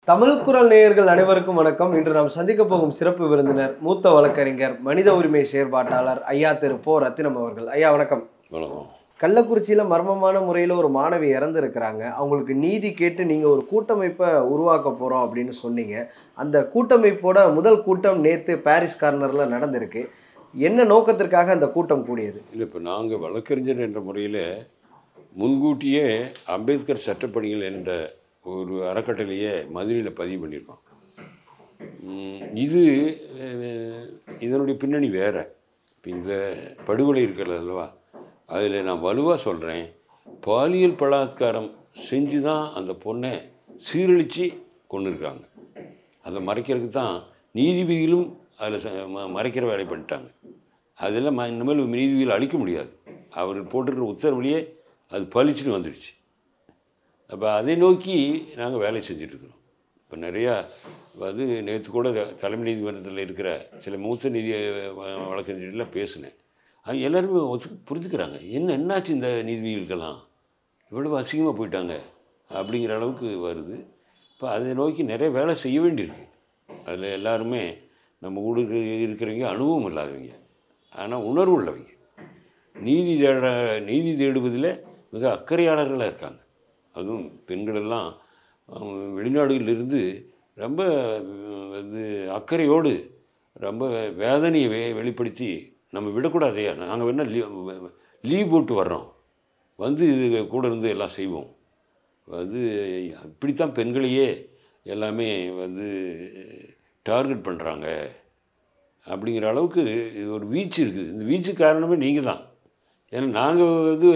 தமிழ் குரல் நேயர்கள் அனைவருக்கும் வணக்கம் இன்று நாம் சந்திக்க போகும் சிறப்பு விருந்தினர் மூத்த வழக்கறிஞர் மனித உரிமை செயற்பாட்டாளர் ஐயா திரு போ ரத்தினம் அவர்கள் ஐயா வணக்கம் வணக்கம் கள்ளக்குறிச்சியில மர்மமான முறையில் ஒரு மாணவி இறந்துருக்கிறாங்க அவங்களுக்கு நீதி கேட்டு நீங்க ஒரு கூட்டமைப்பை உருவாக்க போறோம் அப்படின்னு சொன்னீங்க அந்த கூட்டமைப்போட முதல் கூட்டம் நேத்து பாரிஸ் கார்னர்ல நடந்திருக்கு என்ன நோக்கத்திற்காக அந்த கூட்டம் கூடியது இல்லை இப்போ நாங்கள் வழக்கறிஞர் என்ற முறையில் முன்கூட்டியே அம்பேத்கர் சட்டப்பணிகள் என்ற ஒரு அறக்கட்டளையை மதுரையில் பதிவு பண்ணியிருக்கோம் உம், இது அஹ், இதனுடைய பின்னணி வேற இப்போ இந்த படுகொலை இருக்கிறது அல்லவா அதில் நான் வலுவாக சொல்கிறேன் பாலியல் பலாத்காரம் செஞ்சு தான் அந்த பொண்ணை சீரழித்து கொண்டு இருக்காங்க அதை மறைக்கிறதுக்கு தான் நீதிபதிகளும் அதில் மறைக்கிற வேலை பண்ணிட்டாங்க அதெல்லாம் ம- இனிமேல் நீதிபதிகள் அழிக்க முடியாது அவர் போட்டிருக்கிற உத்தரவுலேயே அது பளிச்சுன்னு வந்துடுச்சு அப்போ அதை நோக்கி நாங்கள் வேலை செஞ்சுட்ருக்குறோம் இப்போ நிறையா அது நேற்று கூட தலைமை நீதிமன்றத்தில் இருக்கிற சில மூத்த நீதி வ- வழக்கறிஞர்கள்லாம் பேசினேன் அவங்க எல்லாருமே ஒத்து புரிஞ்சுக்கிறாங்க என்ன என்னாச்சு இந்த நீதிபதிகளுக்கெல்லாம் இவ்வளவு அசிங்கமாக போயிட்டாங்க அப்படிங்கிற அளவுக்கு வருது இப்போ அதை நோக்கி நிறைய வேலை செய்ய வேண்டியிருக்கு அதில் எல்லாருமே நம்ம கூட இருக்கிற- இருக்கிறவங்க அனுபவம் இல்லாதவங்க ஆனால் உணர்வு உள்ளவங்க நீதி தேட நீதி தேடுவதில் மிக அக்கறையாளர்களாக இருக்காங்க அதுவும் பெண்கள் எல்லாம் அவங்க வெளிநாடுகளிலிருந்து ரொம்ப உம், வந்து அக்கறையோடு ரொம்ப வேதனையை வெ வெளிப்படுத்தி நம்ம விடக்கூடாதே நாங்கள் வேணால் லீவ் லீவ் போட்டு வர்றோம் வந்து இது கூட இருந்து எல்லாம் செய்வோம் வந்து இப்படித்தான் பெண்களையே எல்லாமே வந்து டார்கெட் பண்ணுறாங்க அப்படிங்கிற அளவுக்கு இது ஒரு வீச்சு இருக்குது இந்த வீச்சு காரணமே நீங்கள் தான் ஏன்னா நாங்கள் வந்து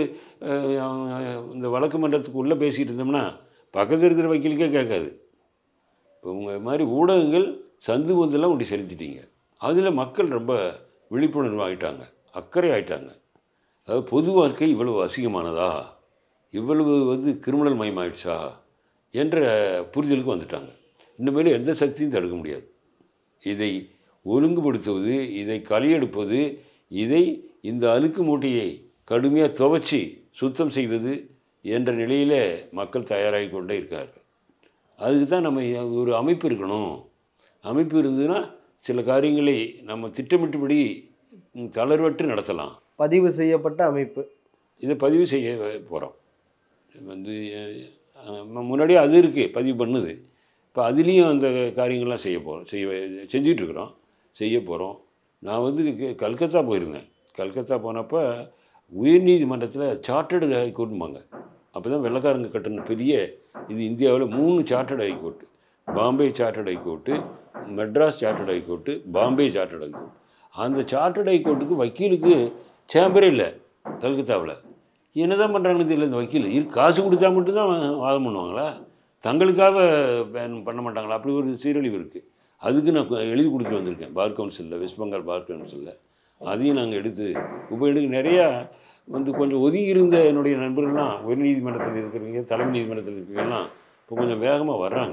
அஹ், இந்த வழக்கு மன்றத்துக்கு உள்ளே பேசிகிட்டு இருந்தோம்னா பக்கத்தில் இருக்கிற வக்கீலுக்கே கேட்காது இப்போ உங்கள் மாதிரி ஊடகங்கள் சந்து பந்தெல்லாம் கொண்டு செலுத்திட்டீங்க அதில் மக்கள் ரொம்ப விழிப்புணர்வு ஆகிட்டாங்க அக்கறை ஆயிட்டாங்க அதாவது பொது வாழ்க்கை இவ்வளவு அசிங்கமானதா இவ்வளவு வந்து கிரிமினல் மயமாயிடுச்சா என்ற புரிதலுக்கு வந்துட்டாங்க இனிமேல் எந்த சக்தியும் தடுக்க முடியாது இதை ஒழுங்குபடுத்துவது இதை களையெடுப்பது இதை இந்த அழுக்கு மூட்டையை கடுமையாக துவைச்சி சுத்தம் செய்வது என்ற நிலையில் மக்கள் தயாராகி கொண்டே இருக்கார்கள் அதுக்கு தான் நம்ம ஒரு அமைப்பு இருக்கணும் அமைப்பு இருந்ததுன்னா சில காரியங்களை நம்ம திட்டமிட்டபடி ம், தளர்வற்று நடத்தலாம் பதிவு செய்யப்பட்ட அமைப்பு இதை பதிவு செய்ய போகிறோம் வந்து அஹ், ம- முன்னாடியே அது இருக்குது பதிவு பண்ணுது இப்போ அதுலேயும் அந்த காரியங்கள்லாம் செய்ய போகிறோம் செய்ய செஞ்சிட்ருக்குறோம் செய்ய போகிறோம் நான் வந்து க- கல்கத்தா போயிருந்தேன் கல்கத்தா போனப்போ உயர்நீதிமன்றத்தில் சார்ட்டர்டு ஹைகோர்ட்டும்பாங்க அப்போ தான் வெள்ளக்காரங்க கட்டின பெரிய இது இந்தியாவில் மூணு chartered high court Bombay chartered high court Madras chartered high court Bombay chartered high court அந்த சார்ட்டர்டு ஹைகோர்ட்டுக்கு வக்கீலுக்கு சேம்பரே இல்லை கல்கத்தாவில் என்னதான் பண்ணுறாங்கன்னு தெரியல இந்த வக்கீல் இரு காசு கொடுத்தா மட்டும்தான் வாதம் பண்ணுவாங்களா தங்களுக்காக ban பண்ண மாட்டாங்களா அப்படி ஒரு சீரழிவு இருக்குது அதுக்கு நான் கு- எழுதி கொடுத்துட்டு வந்திருக்கேன் பார் கவுன்சிலில் வெஸ்ட் பெங்கால் பார் கவுன்சிலில் அதையும் நாங்கள் எடுத்து இப்போ எனக்கு நிறையா வந்து கொஞ்சம் ஒதுங்கி இருந்த என்னுடைய நண்பர்கள்லாம் உயர் நீதிமன்றத்தில் இருக்கிறவங்க தலைமை நீதிமன்றத்தில் இருக்கிறவங்கலாம் இப்போ கொஞ்சம் வேகமாக வர்றாங்க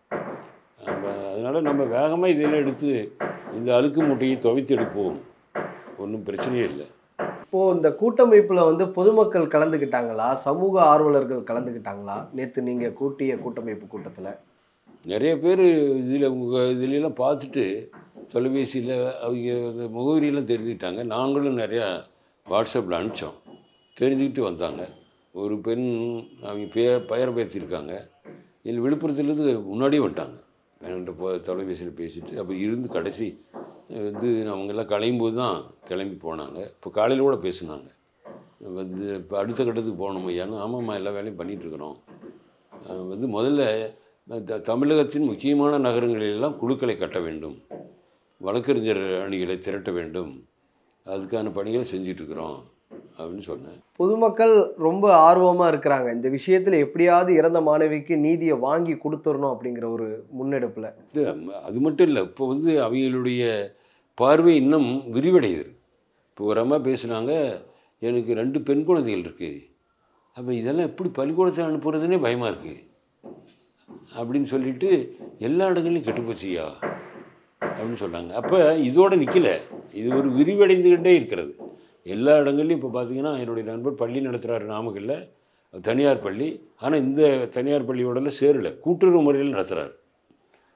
அப்ப அதனால நம்ம வேகமாக இதெல்லாம் எடுத்து இந்த அழுக்கு மூட்டையை துவைத்து எடுப்போம் ஒன்றும் பிரச்சனையே இல்லை இப்போ இந்த கூட்டமைப்புல வந்து பொதுமக்கள் கலந்துக்கிட்டாங்களா சமூக ஆர்வலர்கள் கலந்துக்கிட்டாங்களா நேத்து நீங்க கூட்டிய கூட்டமைப்பு கூட்டத்துல நிறைய பேர் இதில் உங்கள் இதுலெல்லாம் பார்த்துட்டு தொலைபேசியில் அவங்க அந்த முகவரியெல்லாம் தெரிஞ்சுக்கிட்டாங்க நாங்களும் நிறையா வாட்ஸ்அப்பில் அனுப்பிச்சோம் தெரிஞ்சுக்கிட்டு வந்தாங்க ஒரு பெண் அவங்க பேர் பெயர் பேர்த்திருக்காங்க இதில் விழுப்புரத்துலேருந்து முன்னாடியே வந்துட்டாங்க என்கிட்ட போ தொலைபேசியில் பேசிட்டு அப்போ இருந்து கடைசி வந்து அவங்கெல்லாம் கலையும்போது தான் கிளம்பி போனாங்க இப்போ காலையில் கூட பேசுனாங்க வந்து இப்போ அடுத்த கட்டத்துக்கு போகணும் ஐயான்னு ஆமாம்மா எல்லா வேலையும் பண்ணிகிட்டு இருக்கிறோம் அஹ் வந்து முதல்ல த- தமிழகத்தின் முக்கியமான நகரங்களிலெல்லாம் குழுக்களை கட்ட வேண்டும் வழக்கறிஞர் அணிகளை திரட்ட வேண்டும் அதுக்கான பணிகளை செஞ்சுட்டு இருக்கிறோம் அப்படின்னு சொன்னேன் பொதுமக்கள் ரொம்ப ஆர்வமா இருக்கிறாங்க இந்த விஷயத்துல எப்படியாவது இறந்த மாணவிக்கு நீதியை வாங்கி கொடுத்துடணும் அப்படிங்கிற ஒரு முன்னெடுப்புல இது அம்- அது மட்டும் இல்லை இப்போ வந்து அவங்களுடைய பார்வை இன்னும் விரிவடையுது இப்போ ஒரு அம்மா பேசுனாங்க எனக்கு ரெண்டு பெண் குழந்தைகள் இருக்குது அப்போ இதெல்லாம் எப்படி பள்ளிக்கூடத்தில் அனுப்புறதுனே பயமாக இருக்குது அப்படின்னு சொல்லிட்டு எல்லா இடங்களையும் கெட்டுப்போச்சியா அப்படின்னு சொன்னாங்க அப்போ இதோட நிற்கல இது ஒரு விரிவடைந்துக்கிட்டே இருக்கிறது எல்லா இடங்கள்லையும் இப்போ பார்த்தீங்கன்னா என்னுடைய நண்பர் பள்ளி நடத்துகிறாரு நாமக்கல்ல தனியார் பள்ளி ஆனால் இந்த தனியார் பள்ளியோடல சேரலை கூட்டுறவு முறையில் நடத்துகிறாரு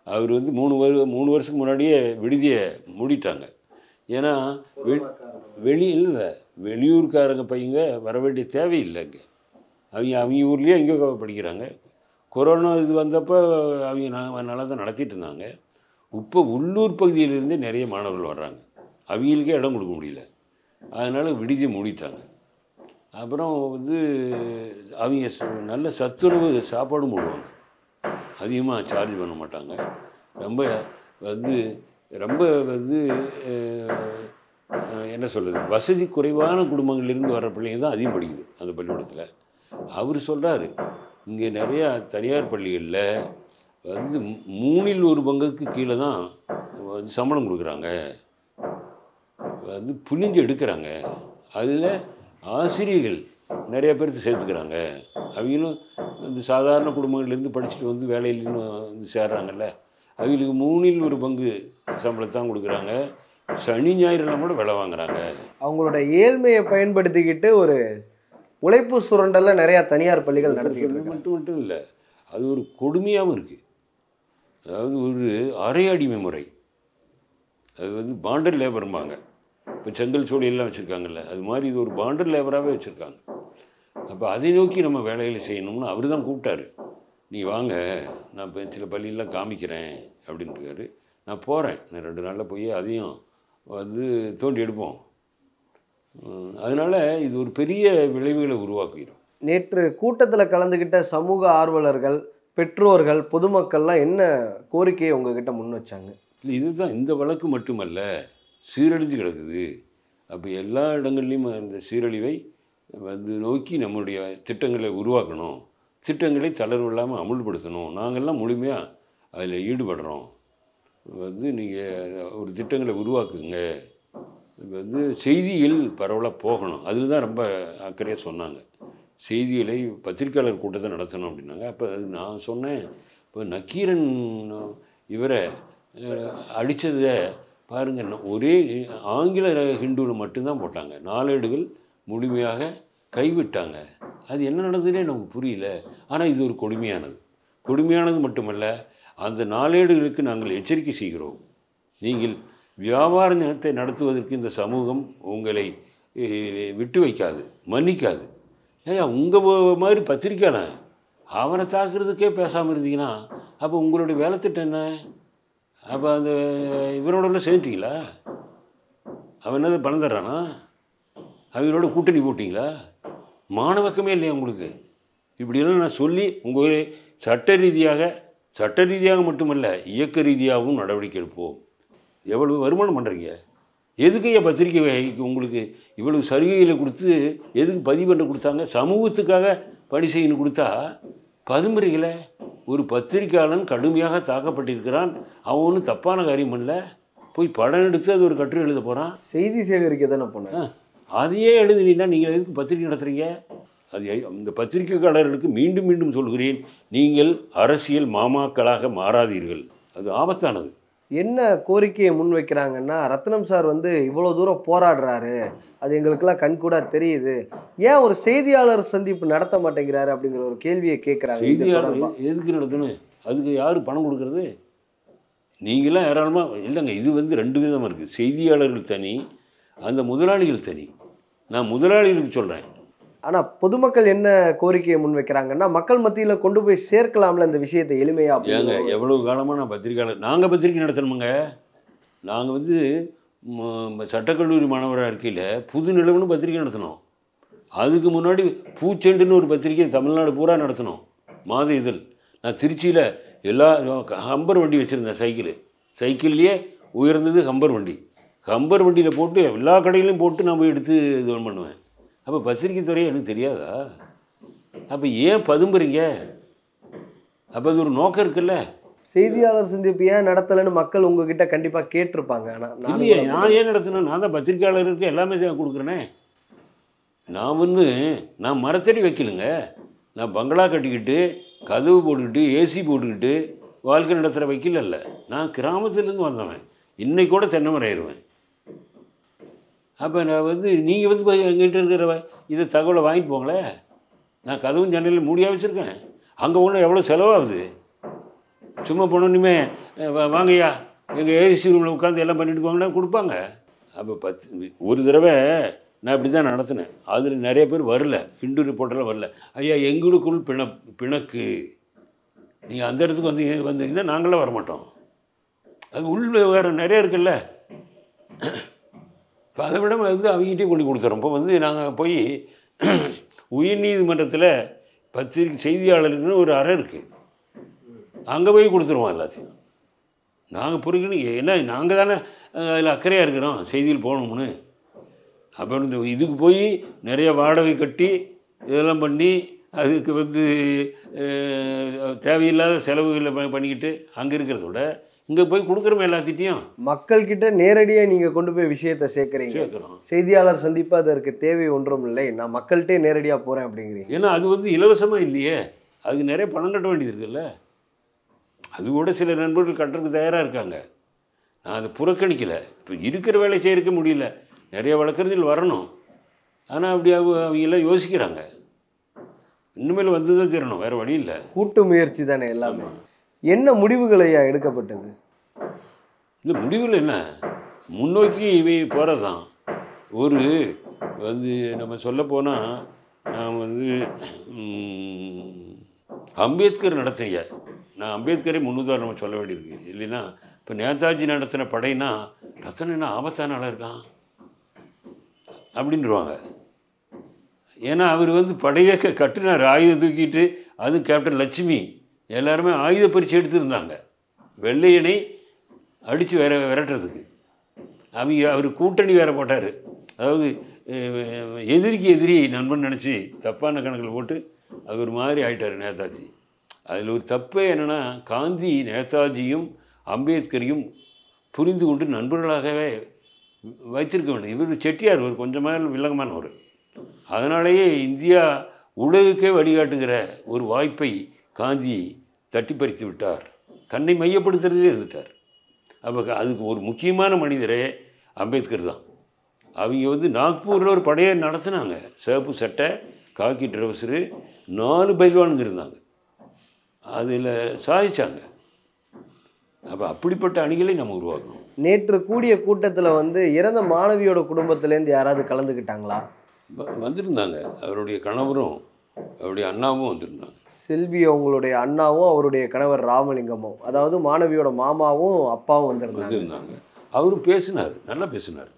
அவர் வந்து மூணு வரு மூணு வருஷத்துக்கு முன்னாடியே விடுதியை மூடிட்டாங்க ஏன்னா வெ- வெளி இல்லை வெளியூர்காரங்க பையங்க வர வேண்டிய தேவையில்லை இங்கே அவங்க அவங்க ஊர்லேயே எங்கே படிக்கிறாங்க கொரோனா இது வந்தப்போ அவங்க ந- நல்லா தான் நடத்திட்டு இருந்தாங்க இப்போ உள்ளூர் பகுதியிலேருந்தே நிறைய மாணவர்கள் வர்றாங்க அவங்களுக்கே இடம் கொடுக்க முடியல அதனால் விடுதியை மூடிட்டாங்க அப்புறம் வந்து அவங்க ச- நல்ல சத்துணவு சாப்பாடும் போடுவாங்க அதிகமாக சார்ஜ் பண்ண மாட்டாங்க ரொம்ப வந்து ரொம்ப வந்து அஹ், அஹ், என்ன சொல்கிறது வசதி குறைவான குடும்பங்கள்லேருந்து வர்ற பிள்ளைங்க தான் அதிகம் படிக்குது அந்த பள்ளிக்கூடத்தில் அவர் சொல்கிறாரு இங்கே நிறையா தனியார் பள்ளிகளில் வந்து மூ- மூணில் ஒரு பங்குக்கு கீழே தான் வந்து சம்பளம் கொடுக்குறாங்க வந்து புளிஞ்சு எடுக்கிறாங்க அதில் ஆசிரியர்கள் நிறைய பேர் சேர்த்துக்கிறாங்க அவங்களும் இந்த சாதாரண குடும்பங்கள்லேருந்து படிச்சுட்டு வந்து வேலையில வந்து சேர்றாங்கல்ல அவங்களுக்கு மூணில் ஒரு பங்கு சம்பளத்தான் கொடுக்குறாங்க சனி ஞாயிறுலாம் கூட விலை வாங்குறாங்க அவங்களோட ஏழ்மையை பயன்படுத்திக்கிட்டு ஒரு உழைப்பு சுரண்டல்ல நிறைய தனியார் பள்ளிகள் நடத்திக்கிட்டு அது இருக்காங்க மட்டும் மட்டும் இல்லை அது ஒரு கொடுமையாகவும் இருக்குது அதாவது ஒரு அரை அடிமை முறை அது வந்து பாண்டர் லேபர்ம்பாங்க இப்போ செங்கல் சோழியெல்லாம் வச்சுருக்காங்கல்ல அது மாதிரி இது ஒரு பாண்டர் லேபராகவே வச்சுருக்காங்க அப்போ அதை நோக்கி நம்ம வேலைகளை செய்யணும்னு அவர் தான் கூப்பிட்டாரு நீ வாங்க நான் இப்போ சில பள்ளியெல்லாம் காமிக்கிறேன் அப்படின்ட்டுருக்காரு நான் போகிறேன் நான் ரெண்டு நாளில் போய் அதையும் வந்து தோண்டி எடுப்போம் உம், அதனால இது ஒரு பெரிய விளைவுகளை உருவாக்கிடும் நேற்று கூட்டத்தில் கலந்துக்கிட்ட சமூக ஆர்வலர்கள் பெற்றோர்கள் பொதுமக்கள்லாம் என்ன கோரிக்கையை உங்ககிட்ட முன் வச்சாங்க இல்லை இதுதான் இந்த வழக்கு மட்டுமல்ல சீரழிஞ்சு கிடக்குது அப்போ எல்லா இடங்கள்லையும் அந்த சீரழிவை வந்து நோக்கி நம்முடைய திட்டங்களை உருவாக்கணும் திட்டங்களை தளர்வு இல்லாமல் அமுல்படுத்தணும் நாங்கள்லாம் முழுமையாக அதில் ஈடுபடுறோம் வந்து நீங்கள் ஒரு திட்டங்களை உருவாக்குங்க இது வந்து செய்திகள் பரவலாக போகணும் அதில் தான் ரொம்ப அக்கறையாக சொன்னாங்க செய்திகளை பத்திரிக்கையாளர் கூட்டத்தை நடத்தணும் அப்படின்னாங்க அப்போ அது நான் சொன்னேன் இப்போ நக்கீரன் இவரை அடித்ததை பாருங்கள் ஒரே ஆங்கில ஹிந்துவில் மட்டும்தான் போட்டாங்க நாளேடுகள் முழுமையாக கைவிட்டாங்க அது என்ன நடந்ததுன்னே நமக்கு புரியல ஆனால் இது ஒரு கொடுமையானது கொடுமையானது மட்டுமல்ல அந்த நாளேடுகளுக்கு நாங்கள் எச்சரிக்கை செய்கிறோம் நீங்கள் வியாபார நிலத்தை நடத்துவதற்கு இந்த சமூகம் உங்களை eh, விட்டு வைக்காது மன்னிக்காது ஏயா உங்கள் மாதிரி பத்திரிக்கையாளன் அவனை தாக்குறதுக்கே பேசாமல் இருந்தீங்கன்னா அப்போ உங்களுடைய வேலை திட்டம் என்ன அப்போ அந்த இவரோட சேர்ந்துட்டீங்களா அவன் என்னது பணம் தர்றானா அவங்களோட கூட்டணி போட்டிங்களா மானவக்கமே இல்லையா உங்களுக்கு இப்படியெல்லாம் நான் சொல்லி உங்களை சட்ட ரீதியாக சட்ட ரீதியாக மட்டுமல்ல இயக்க ரீதியாகவும் நடவடிக்கை எடுப்போம் எவ்வளவு வருமானம் பண்ணுறீங்க எதுக்கு ஐயா பத்திரிக்கை வை- உங்களுக்கு இவ்வளவு சலுகைகளை கொடுத்து எதுக்கு பதிவு பண்ண கொடுத்தாங்க சமூகத்துக்காக பணி செய்யணும் கொடுத்தா பதுமுறைகளை ஒரு பத்திரிக்கையாளன் கடுமையாக தாக்கப்பட்டிருக்கிறான் அவன் ஒன்றும் தப்பான காரியம் பண்ணல போய் படம் எடுத்து அது ஒரு கட்டுரை எழுத போகிறான் செய்தி சேகரிக்க தானே போனேன் ஆ, அதையே எழுதுனீங்கன்னா நீங்கள் எதுக்கு பத்திரிக்கை நடத்துறீங்க அது எ- அந்த பத்திரிக்கைக்காரர்களுக்கு மீண்டும் மீண்டும் சொல்கிறேன் நீங்கள் அரசியல் மாமாக்களாக மாறாதீர்கள் அது ஆபத்தானது என்ன கோரிக்கையை முன் வைக்கிறாங்கன்னா ரத்னம் சார் வந்து இவ்வளோ தூரம் போராடுறாரு அது எங்களுக்கெல்லாம் கண்கூடா தெரியுது ஏன் ஒரு செய்தியாளர் சந்திப்பு நடத்த மாட்டேங்கிறாரு அப்படிங்கிற ஒரு கேள்வியை கேட்குறாங்க இது செய்தியாளர் தொடர்பா. எ- எதுக்கு நடத்தணும் அதுக்கு யார் பணம் கொடுக்கறது நீங்களாம் ஏராளமாக இல்லைங்க இது வந்து ரெண்டு விதமாக இருக்குது செய்தியாளர்கள் தனி அந்த முதலாளிகள் தனி நான் முதலாளிகளுக்கு சொல்கிறேன் ஆனா பொதுமக்கள் என்ன கோரிக்கையை முன் வைக்கிறாங்கன்னா மக்கள் மத்தியில கொண்டு போய் சேர்க்கலாம்ல இந்த விஷயத்தை எளிமையா ஏங்க அப்படிங்கிற ஒரு- எவ்வளவு காலமாக நான் பத்திரிக்கையாளர் நாங்கள் பத்திரிக்கை நடத்தணுமுங்க நாங்கள் வந்து ம- சட்டக்கல்லூரி மாணவராக இருக்கையில் புது நிலவுன்னு பத்திரிக்கை நடத்தினோம் அதுக்கு முன்னாடி பூச்செண்டுன்னு ஒரு பத்திரிக்கை தமிழ்நாடு பூரா நடத்தினோம் மாத இதழ் நான் திருச்சியில் எல்லா ஹம்பர் வண்டி வச்சுருந்தேன் சைக்கிள் சைக்கிள்லேயே உயர்ந்தது ஹம்பர் வண்டி ஹம்பர் வண்டியில் போட்டு எல்லா கடையிலையும் போட்டு நான் போய் எடுத்து இது பண்ணுவேன் அப்போ பத்திரிக்கை துறையை எனக்கு தெரியாதா அப்போ ஏன் பதும்புறீங்க அப்போ அது ஒரு நோக்கம் இருக்குல்ல செய்தியாளர் சந்திப்பு ஏன் நடத்தலைன்னு மக்கள் உங்ககிட்ட கண்டிப்பா கேட்டிருப்பாங்க ஆனா நானும் இல்லையே கூட நான் ஏன் நடத்தினேன் நான் தான் பத்திரிக்கையாளருக்கு எல்லாமே செய்ய கொடுக்குறேனே நான் ஒன்று நான் மரத்தடி வைக்கலுங்க நான் பங்களா கட்டிக்கிட்டு கதவு போட்டுக்கிட்டு ஏசி போட்டுக்கிட்டு வாழ்க்கை நடத்துகிற வைக்கல இல்லை நான் கிராமத்துலேருந்து வந்தவன் இன்னைக்கு கூட தென்னை மரம் ஏறுவேன் அப்போ நான் வந்து நீங்கள் வந்து போய் எங்கிட்ட இருக்கிற வ- இதை தகவலை வாங்கிட்டு போங்களேன் நான் கதவும் ஜன்னலில் மூடியாக வச்சுருக்கேன் அங்கே ஒன்று எவ்வளோ செலவாகுது சும்மா போனோன்னுமே அஹ் வா- வாங்கய்யா எங்கள் ஏசி ரூமில் உட்காந்து எல்லாம் பண்ணிட்டு போங்கன்னா கொடுப்பாங்க அப்போ பத்து ஒரு தடவை நான் இப்படி தான் நடத்தினேன் அதில் நிறைய பேர் வரல ஹிந்து ரிப்போர்ட்டெல்லாம் வரல ஐயா எங்களுக்குள் பிண பிணக்கு நீங்கள் அந்த இடத்துக்கு வந்து வந்தீங்கன்னா நாங்களாம் வரமாட்டோம் அது உள் வேறு நிறைய இருக்குல்ல இப்போ அதை விட வந்து அவங்ககிட்டயே கொண்டு கொடுத்துறோம் இப்போ வந்து நாங்கள் போய் உயர்நீதிமன்றத்தில் பத்திரிகை செய்தியாளருக்குன்னு ஒரு அறை இருக்குது அங்கே போய் கொடுத்துருவோம் எல்லாத்தையும் நாங்கள் பொறுக்கணும் ஏன்னா நாங்கள் தானே அதில் அக்கறையாக இருக்கிறோம் செய்தியில் போகணும்னு அப்புறம் இந்த இதுக்கு போய் நிறைய வாடகை கட்டி இதெல்லாம் பண்ணி அதுக்கு வந்து அஹ், தேவையில்லாத செலவுகளை ப- பண்ணிக்கிட்டு அங்கே இருக்கிறத விட இங்கே போய் கொடுக்குறோம் எல்லாத்திட்டையும் மக்கள் கிட்ட நேரடியா நீங்க கொண்டு போய் விஷயத்தை சேர்க்கறீங்க சேர்க்குறோம் செய்தியாளர் சந்திப்பு அதற்கு தேவை ஒன்றும் இல்லை நான் மக்கள்கிட்டே நேரடியா போறேன் அப்படிங்கிறீங்க ஏன்னா அது வந்து இலவசமாக இல்லையே அதுக்கு நிறைய பணம் கட்ட வேண்டியது இருக்குல்ல அது கூட சில நண்பர்கள் கட்டுறதுக்கு தயாராக இருக்காங்க நான் அதை புறக்கணிக்கலை இப்போ இருக்கிற வேலை செய்யறதுக்க முடியல நிறைய வழக்கறிஞர்கள் வரணும் ஆனால் அப்படி அவங்க அவங்க எல்லாம் யோசிக்கிறாங்க இனிமேல் வந்து தான் தீரணும் வேறு வழி இல்லை கூட்டு முயற்சி தானே எல்லாமே என்ன முடிவுகள் ஐயா எடுக்கப்பட்டது இந்த முடிவில் என்ன முன்னோக்கி இவை போகிறது தான் ஒரு வந்து நம்ம சொல்ல போனால் நான் வந்து ம், அம்பேத்கர் நடத்திய நான் அம்பேத்கரை முன்னுதாரணமாக சொல்ல வேண்டியிருக்கு இல்லைன்னா இப்போ நேதாஜி நடத்தின படைனா ரத்தன் என்ன ஆபத்தான ஆளாக இருக்கான் அப்படின்ருவாங்க ஏன்னா அவர் வந்து படையே க- கட்டுனார் ஆயுதம் தூக்கிட்டு அது கேப்டன் லட்சுமி எல்லாருமே ஆயுத பரீட்சை எடுத்திருந்தாங்க வெள்ளையனை அடித்து வேற விரட்டுறதுக்கு அவங்க அவர் கூட்டணி வேற போட்டார் அதாவது அஹ், எதிரிக்கு எதிரி நண்பன் நினச்சி தப்பான கணக்கில் போட்டு அது ஒரு மாதிரி ஆயிட்டார் நேதாஜி அதில் ஒரு தப்பே என்னென்னா காந்தி நேதாஜியும் அம்பேத்கரையும் புரிந்து கொண்டு நண்பர்களாகவே வைத்திருக்க வேண்டும் இவர் செட்டியார் ஒரு கொஞ்சமாக வில்லங்கமானவர் அதனாலேயே இந்தியா உலகுக்கே வழிகாட்டுகிற ஒரு வாய்ப்பை காந்தி தட்டி பறித்து விட்டார் தன்னை மையப்படுத்துறதுலே இருந்துட்டார் அப்போ அதுக்கு ஒரு முக்கியமான மனிதரே அம்பேத்கர் தான் அவங்க வந்து நாக்பூரில் ஒரு படையை நடத்துனாங்க சிவப்பு சட்டை காக்கி ட்ரௌசரு நாலு பைல்வானுங்க இருந்தாங்க அதில் சாதிச்சாங்க அப்போ அப்படிப்பட்ட அணிகளை நம்ம உருவாக்கணும் நேற்று கூடிய கூட்டத்துல வந்து இறந்த மாணவியோட குடும்பத்திலேருந்து யாராவது கலந்துக்கிட்டாங்களா வ- வந்திருந்தாங்க அவருடைய கணவரும் அவருடைய அண்ணாவும் வந்திருந்தாங்க செல்வி அவங்களுடைய அண்ணாவும் அவருடைய கணவர் ராமலிங்கமும் அதாவது மாணவியோட மாமாவும் அப்பாவும் வந்திருந்தாங்க வந்திருந்தாங்க அவரும் பேசினார் நல்லா பேசினார்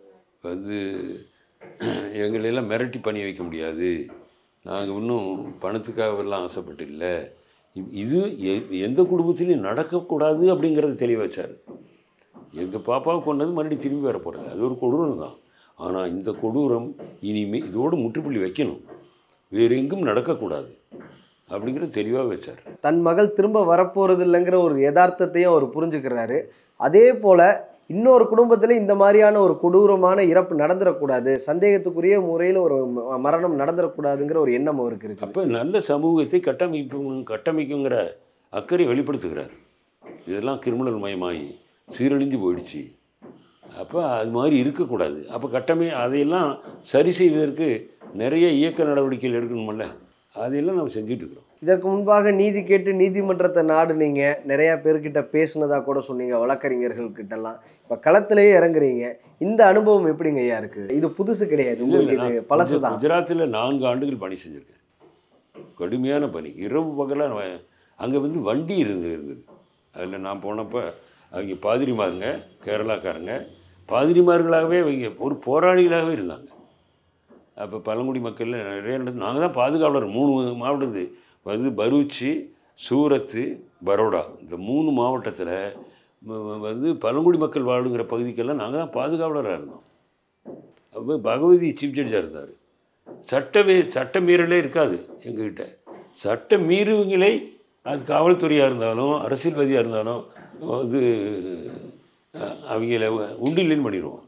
வந்து எங்களெல்லாம் மிரட்டி பண்ணி வைக்க முடியாது நாங்கள் இன்னும் பணத்துக்காகவெல்லாம் ஆசைப்பட்டு இல்லை இ- இது எ- எந்த குடும்பத்திலையும் நடக்கக்கூடாது அப்படிங்கிறத தெளிய வச்சார் எங்கள் பாப்பாவை கொண்டது மறுபடியும் திரும்பி வர போகிறது அது ஒரு கொடூரம் தான் ஆனால் இந்த கொடூரம் இனிமே இதோடு முற்றுப்புள்ளி வைக்கணும் வேறு எங்கும் நடக்கக்கூடாது அப்படிங்கிறத தெளிவாக வச்சார் தன் மகள் திரும்ப வரப்போறது இல்லைங்கிற ஒரு யதார்த்தத்தையும் அவர் புரிஞ்சுக்கிறாரு அதே போல இன்னொரு குடும்பத்துல இந்த மாதிரியான ஒரு கொடூரமான இறப்பு நடந்துடக்கூடாது சந்தேகத்துக்குரிய முறையில் ஒரு ம- மரணம் நடந்துடக்கூடாதுங்கிற ஒரு எண்ணம் அவருக்கு இருக்கு அப்போ நல்ல சமூகத்தை கட்டமைப்பு கட்டமைக்குங்கிற அக்கறை வெளிப்படுத்துகிறார் இதெல்லாம் கிரிமினல் மயமாகி சீரழிஞ்சு போயிடுச்சு அப்போ அது மாதிரி இருக்கக்கூடாது அப்போ கட்டமை அதையெல்லாம் சரி செய்வதற்கு நிறைய இயக்க நடவடிக்கைகள் எடுக்கணுமில்ல அதையெல்லாம் நம்ம செஞ்சுட்டு இருக்கிறோம் இதற்கு முன்பாக நீதி கேட்டு நீதிமன்றத்தை நாடுனீங்க நிறைய பேர்கிட்ட பேசுனதா கூட சொன்னீங்க வழக்கறிஞர்கள் கிட்டலாம் இப்ப களத்திலேயே இறங்குறீங்க இந்த அனுபவம் எப்படிங்க ஐயா இருக்கு இது புதுசு கிடையாது உங்களுக்கு இது பழசுதான் குஜராத்தில் நான்கு ஆண்டுகள் பணி செஞ்சுருக்கேன் கடுமையான பணி இரவு பகலாக அங்கே வந்து வண்டி இருந்து இருந்தது அதில் நான் போனப்போ அவங்க பாதிரிமாருங்க கேரளாக்காரங்க பாதிரிமார்களாகவே அவங்க ஒரு போராளிகளாகவே இருந்தாங்க அப்போ பழங்குடி மக்கள் நிறைய இடத்துல நாங்கள் தான் பாதுகாவலர் மூணு மாவட்டத்து வந்து பரூச்சு சூரத்து பரோடா இந்த மூணு மாவட்டத்தில் வந்து பழங்குடி மக்கள் வாழுங்கிற பகுதிக்கெல்லாம் நாங்கள் தான் பாதுகாவலராக இருந்தோம் அப்போ பகவதி சீஃப் ஜட்ஜாக இருந்தார் சட்டமே சட்ட மீறலே இருக்காது எங்ககிட்ட சட்ட மீறுவங்களை அது காவல்துறையாக இருந்தாலும் அரசியல்வாதியாக இருந்தாலும் வந்து அஹ், அவங்கள உண்டிலின் பண்ணிடுவோம்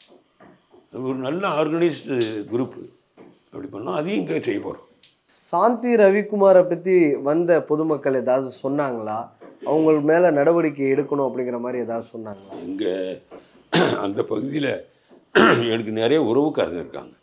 அது ஒரு நல்ல ஆர்கனைஸ்டு குரூப்பு அப்படி பண்ணோம் அதையும் இங்கே செய்ய போகிறோம் சாந்தி ரவிக்குமாரை பத்தி வந்த பொதுமக்கள் ஏதாவது சொன்னாங்களா அவங்க மேல நடவடிக்கை எடுக்கணும் அப்படிங்கிற மாதிரி ஏதாவது சொன்னாங்களா இங்கே அந்த பகுதியில் எனக்கு நிறைய உறவுக்காரங்க இருக்காங்க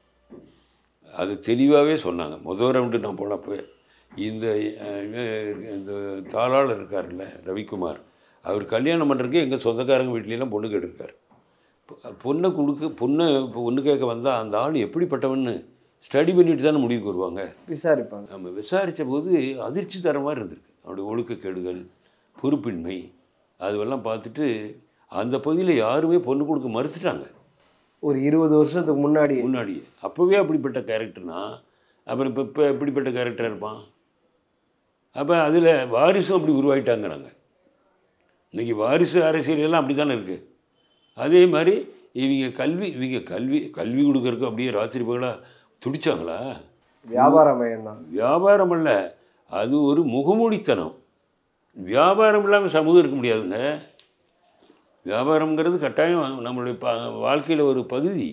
அது தெளிவாகவே சொன்னாங்க முதல் ரவுண்டு நான் போனப்போ இந்த அஹ், இவன் இந்த தாளாளர் இருக்கார்ல ரவிக்குமார் அவர் கல்யாணம் பண்ணுறதுக்கு எங்கள் சொந்தக்காரங்க வீட்லலாம் பொண்ணு கேட்டிருக்காரு பொ- பொண்ணை கொடுக்க பொண்ணை பொண்ணு கேட்க வந்தால் அந்த ஆள் எப்படிப்பட்டவன்னு ஸ்டடி பண்ணிட்டு தானே முடிவுக்கு வருவாங்க விசாரிப்பாங்க நம்ம விசாரித்த போது அதிர்ச்சி தர மாதிரி இருந்திருக்கு அவருடைய ஒழுக்கக்கேடுகள் பொறுப்பின்மை அதுவெல்லாம் பார்த்துட்டு அந்த பகுதியில் யாருமே பொண்ணு கொடுக்க மறுத்துட்டாங்க ஒரு இருபது வருஷத்துக்கு முன்னாடி முன்னாடியே அப்போவே அப்படிப்பட்ட கேரக்டர்னா அப்புறம் இப்போ இப்போ எப்படிப்பட்ட கேரக்டராக இருப்பான் அப்போ அதில் வாரிசும் அப்படி உருவாயிட்டாங்கிறாங்க இன்றைக்கி வாரிசு அரசியல் எல்லாம் அப்படி தானே இருக்குது அதே மாதிரி இவங்க கல்வி இவங்க கல்வி கல்வி கொடுக்கறதுக்கு அப்படியே ராத்திரி பகலாக துடிச்சாங்களா வியாபார மையம் தான் வியாபாரம் அல்ல அது ஒரு முகமூடித்தனம் வியாபாரம் இல்லாமல் சமூகம் இருக்க முடியாதுங்க வியாபாரம்ங்கிறது கட்டாயம் நம்மளுடைய ப வாழ்க்கையில் ஒரு பகுதி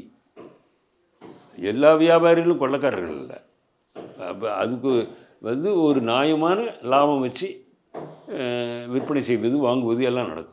எல்லா வியாபாரிகளும் கொள்ளக்காரர்கள் இல்லை அப்போ அதுக்கு வந்து ஒரு நியாயமான லாபம் வச்சு அஹ், விற்பனை செய்வது வாங்குவது எல்லாம் நடக்கும்